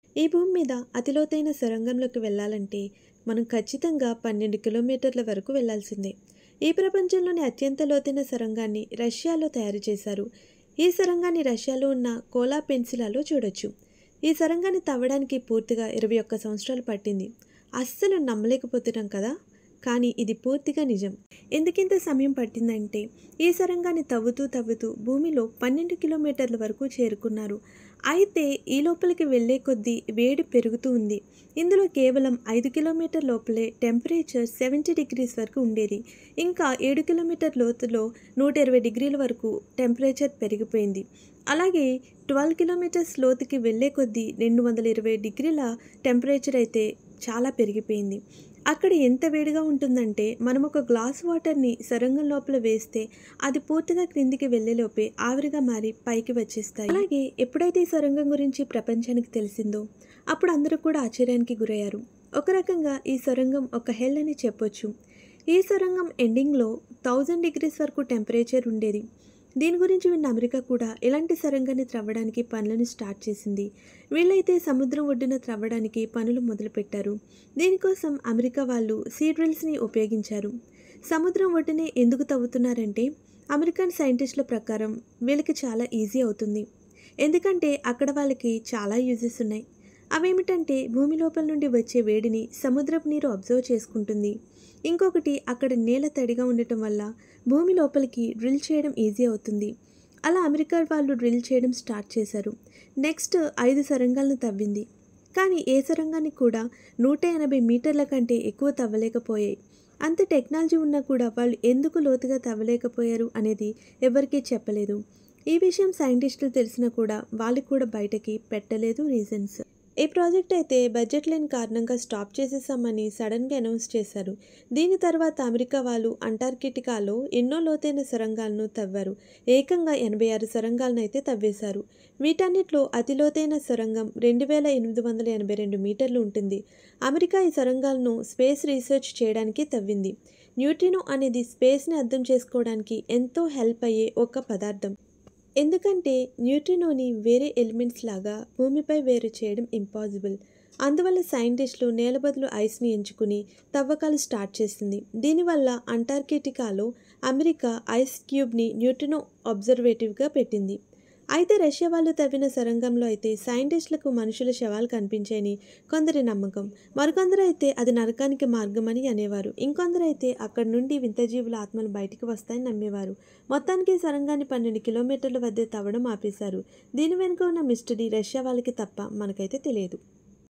ఈ భూమి మీద అతి లోతైన సొరంగంలోకి వెళ్ళాలంటే మనం ఖచ్చితంగా పన్నెండు కిలోమీటర్ల వరకు వెళ్ళాల్సిందే ఈ ప్రపంచంలోని అత్యంత లోతైన సొరంగాన్ని రష్యాలో తయారు చేశారు ఈ సొరంగాన్ని రష్యాలో ఉన్న కోలా పెన్సిలాలో చూడొచ్చు ఈ సొరంగాన్ని తవ్వడానికి పూర్తిగా ఇరవై ఒక్క సంవత్సరాలు పట్టింది అస్సలు నమ్మలేకపోతున్నాం కదా కానీ ఇది పూర్తిగా నిజం ఎందుకింత సమయం పట్టిందంటే ఈ సొరంగాన్ని తవ్వుతూ తవ్వుతూ భూమిలో పన్నెండు కిలోమీటర్ల వరకు చేరుకున్నారు అయితే ఈ లోపలికి వెళ్ళే కొద్దీ వేడి పెరుగుతూ ఉంది ఇందులో కేవలం ఐదు కిలోమీటర్ లోపలే టెంపరేచర్ సెవెంటీ డిగ్రీస్ వరకు ఉండేది ఇంకా ఏడు కిలోమీటర్ లోతులో నూట ఇరవై డిగ్రీల వరకు టెంపరేచర్ పెరిగిపోయింది అలాగే ట్వెల్వ్ కిలోమీటర్స్ లోతుకి వెళ్ళే కొద్దీ రెండు వందల ఇరవై డిగ్రీల టెంపరేచర్ అయితే చాలా పెరిగిపోయింది అక్కడ ఎంత వేడిగా ఉంటుందంటే మనం ఒక గ్లాస్ వాటర్ని సొరంగం లోపల వేస్తే అది పూర్తిగా క్రిందికి వెళ్ళేలోపే ఆవిరిగా మారి పైకి వచ్చేస్తాయి అలాగే ఎప్పుడైతే ఈ సొరంగం గురించి ప్రపంచానికి తెలిసిందో అప్పుడు అందరూ కూడా ఆశ్చర్యానికి గురయ్యారు ఒక రకంగా ఈ సొరంగం ఒక హెల్ అని చెప్పొచ్చు ఈ సొరంగం ఎండింగ్లో థౌజండ్ డిగ్రీస్ వరకు టెంపరేచర్ ఉండేది దీని గురించి విన్న అమెరికా కూడా ఇలాంటి సొరంగాన్ని త్రవ్వడానికి పనులను స్టార్ట్ చేసింది వీళ్ళైతే సముద్రం ఒడ్డున త్రవ్వడానికి పనులు మొదలుపెట్టారు దీనికోసం అమెరికా వాళ్ళు సీ డ్రిల్స్ని ఉపయోగించారు సముద్రం ఒడ్డునే ఎందుకు తవ్వుతున్నారంటే అమెరికన్ సైంటిస్టుల ప్రకారం వీళ్ళకి చాలా ఈజీ అవుతుంది ఎందుకంటే అక్కడ వాళ్ళకి చాలా యూజెస్ ఉన్నాయి అవేమిటంటే భూమి లోపల నుండి వచ్చే వేడిని సముద్రపు నీరు అబ్జర్వ్ చేసుకుంటుంది ఇంకొకటి అక్కడ నేల తడిగా ఉండటం వల్ల భూమి లోపలికి డ్రిల్ చేయడం ఈజీ అవుతుంది అలా అమెరికా వాళ్ళు డ్రిల్ చేయడం స్టార్ట్ చేశారు నెక్స్ట్ ఐదు సొరంగాలను తవ్వింది కానీ ఏ సొరంగాన్ని కూడా నూట ఎనభై మీటర్ల కంటే ఎక్కువ తవ్వలేకపోయాయి అంత టెక్నాలజీ ఉన్నా కూడా వాళ్ళు ఎందుకు లోతుగా తవ్వలేకపోయారు అనేది ఎవరికీ చెప్పలేదు ఈ విషయం సైంటిస్టులు తెలిసినా కూడా వాళ్ళు కూడా బయటకి పెట్టలేదు రీజన్స్ ఈ ప్రాజెక్ట్ అయితే బడ్జెట్ లేని కారణంగా స్టాప్ చేసేసామని సడన్గా అనౌన్స్ చేశారు దీని తర్వాత అమెరికా వాళ్ళు అంటార్కిటికాలో ఎన్నో లోతైన సొరంగాలను తవ్వారు ఏకంగా ఎనభై ఆరు సొరంగాలను అయితే తవ్వేశారు వీటన్నిటిలో అతి లోతైన సొరంగం రెండు వేల ఎనిమిది వందల ఎనభై రెండు మీటర్లు ఉంటుంది అమెరికా ఈ సొరంగాలను స్పేస్ రీసెర్చ్ చేయడానికి తవ్వింది న్యూట్రినో అనేది స్పేస్ని అర్థం చేసుకోవడానికి ఎంతో హెల్ప్ అయ్యే ఒక పదార్థం ఎందుకంటే న్యూట్రినోని వేరే ఎలిమెంట్స్ లాగా భూమిపై వేరు చేయడం ఇంపాసిబుల్ అందువల్ల సైంటిస్టులు నేల బదులు ఐస్ని ఎంచుకుని తవ్వకాలు స్టార్ట్ చేసింది దీనివల్ల అంటార్కిటికాలో అమెరికా ఐస్ క్యూబ్ని న్యూట్రినో అబ్జర్వేటివ్గా పెట్టింది అయితే రష్యా వాళ్ళు తవ్విన సొరంగంలో అయితే సైంటిస్టులకు మనుషుల శవాలు కనిపించాయని కొందరి నమ్మకం మరికొందరు అయితే అది నరకానికి మార్గమని అనేవారు ఇంకొందరు అయితే అక్కడి నుండి వింత జీవుల ఆత్మలు బయటికి వస్తాయని నమ్మేవారు మొత్తానికి ఈ సొరంగాన్ని పన్నెండు కిలోమీటర్ల వద్దే తవ్వడం ఆపేశారు దీని వెనుక ఉన్న మిస్టరీ రష్యా వాళ్ళకి తప్ప మనకైతే తెలియదు